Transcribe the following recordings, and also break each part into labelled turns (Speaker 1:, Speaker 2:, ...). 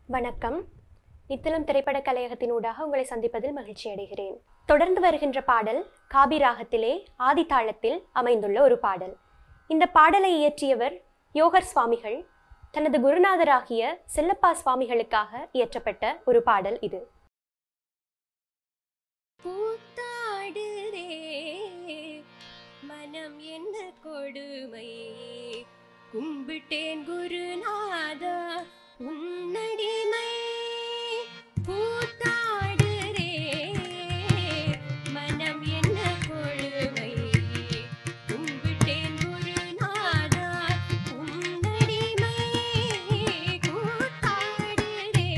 Speaker 1: வணக்கம் நித்திலம் திரைப்பட கலையகத்தினூடாக உங்களை சந்திப்பதில் மகிழ்ச்சி அடைகிறேன் தொடர்ந்து வருகின்ற பாடல் காபி ராகத்திலே ஆதி தாளத்தில் அமைந்துள்ள ஒரு பாடல் இந்த பாடலை இயற்றியவர் யோகர் சுவாமிகள் தனது குருநாதராகிய செல்லப்பா சுவாமிகளுக்காக இயற்றப்பட்ட ஒரு பாடல் இது
Speaker 2: கூத்தாடுதே மனம் என்ன கொடுமை கும்பிட்டேன் குருநாதா உன்னடிமை கூத்தாடுதே மனம் என்ன கொடுமை கும்பிட்டேன் குருநாதா உன்னடிமை கூத்தாடுதே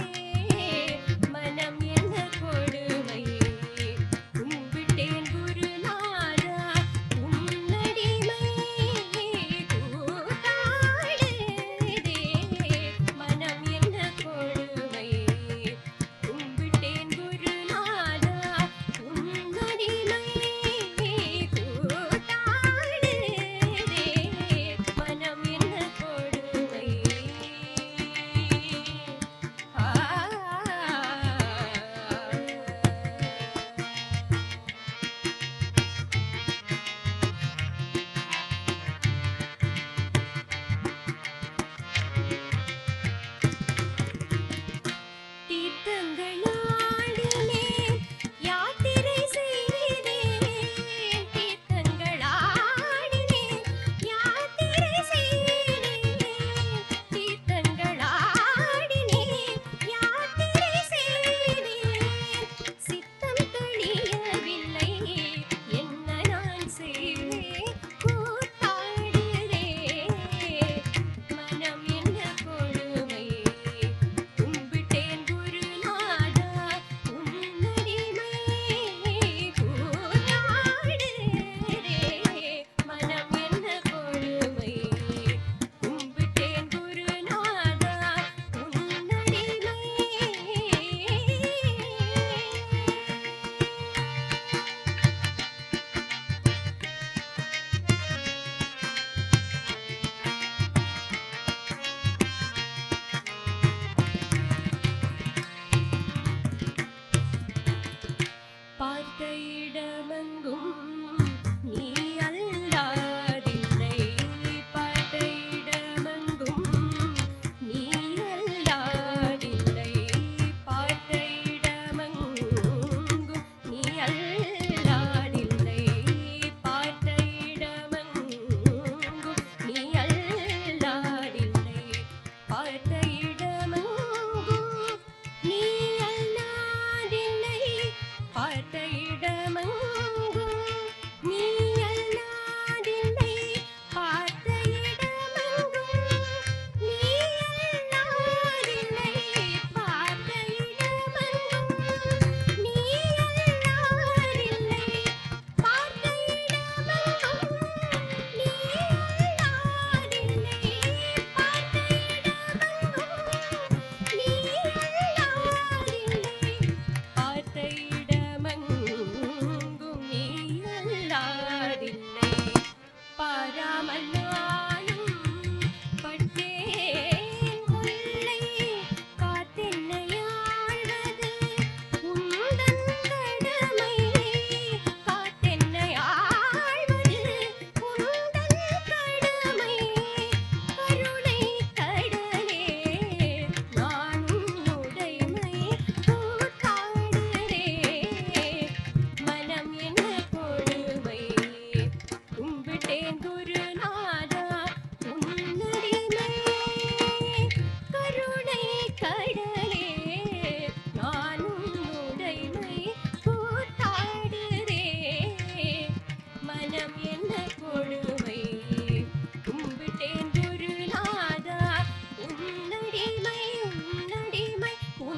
Speaker 2: மனம் என்ன கொடுமை கும்பிட்டேன் குருநாதா உன்னடிமை கூத்தாடுதே மனம் என்ன கொடுமை கும்பிட்டேன் குருநாதா உன்னடிமை கூத்தாடுதே மனம் என்ன கொடுமை தீர்த்தங்களாடினே யாத்திரை செய்தேன் தீர்த்தங்களாடினே யாத்திரை செய்தேன் தீர்த்தங்களாடினே யாத்திரை செய்தேன் சித்தம் தெளியவில்லை என்ன நான் செய்வேன் கூத்தாடுதே மனம் என்ன கொடுமை கும்பிட்டேன் குருநாதா உன்னடிமை கூத்தாடுதே மனம் என்ன கொடுமை கும்பிட்டேன் குருநாதா உன்னடிமை பார்த்த இடமெங்கும் நீ அல்லாதில்லை பார்த்த இடமெங்கும் நீ அல்லாதில்லை பார்த்த இடமெங்கும் நீ அல்லாதில்லை பார்த்த இடமெங்கும் நீ அல்லாதில்லை பார்த்த இடமெங்கும் நீ அல்லாதில்லை பார்த்த இடமெங்கும் நீ அல்லாதில்லை பார்த்த இடமெங்கும் நீ அல்லாதில்லை பார்த்த இடமெங்கும் நீ அல்லாதில்லை பார்த்த இடமெங்கும் நீ அல்லாதில்லை பார்த்த இடமெங்கும் நீ அல்லாதில்லை பார்த்த இடமெங்கும் நீ அல்லாதில்லை பாராமல் நானும் பட்டேன் கொள்ளை காத்தென்னை ஆழ்வது உந்தன் கடமை காத்தென்னை ஆழ்வது உந்தன் கடமை கருணை கடலே நான் உன்னுடைமை கூத்தாடுதே மனம் என்ன கொடுமை கும்பிட்டேன் குருநாதா உன்னடிமை கருணை கடலே நான் உன்னுடைமை கூத்தாடுதே மனம் என்ன கொடுமை கும்பிட்டேன் குருநாதா உன்னடிமை உன்னடிமை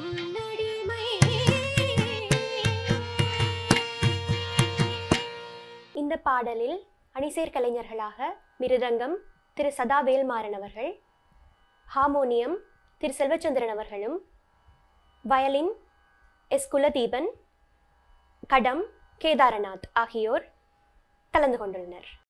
Speaker 2: உன்னடிமை
Speaker 1: இந்த பாடலில் அணிசேர் கலைஞர்களாக மிருதங்கம் திரு சதா வேல்மாறன் அவர்கள் ஹார்மோனியம் திரு செல்வச்சந்திரன் அவர்களும் வயலின் எஸ் குலதீபன் கடம் கேதாரநாத் ஆகியோர் கலந்து கொண்டுள்ளனர்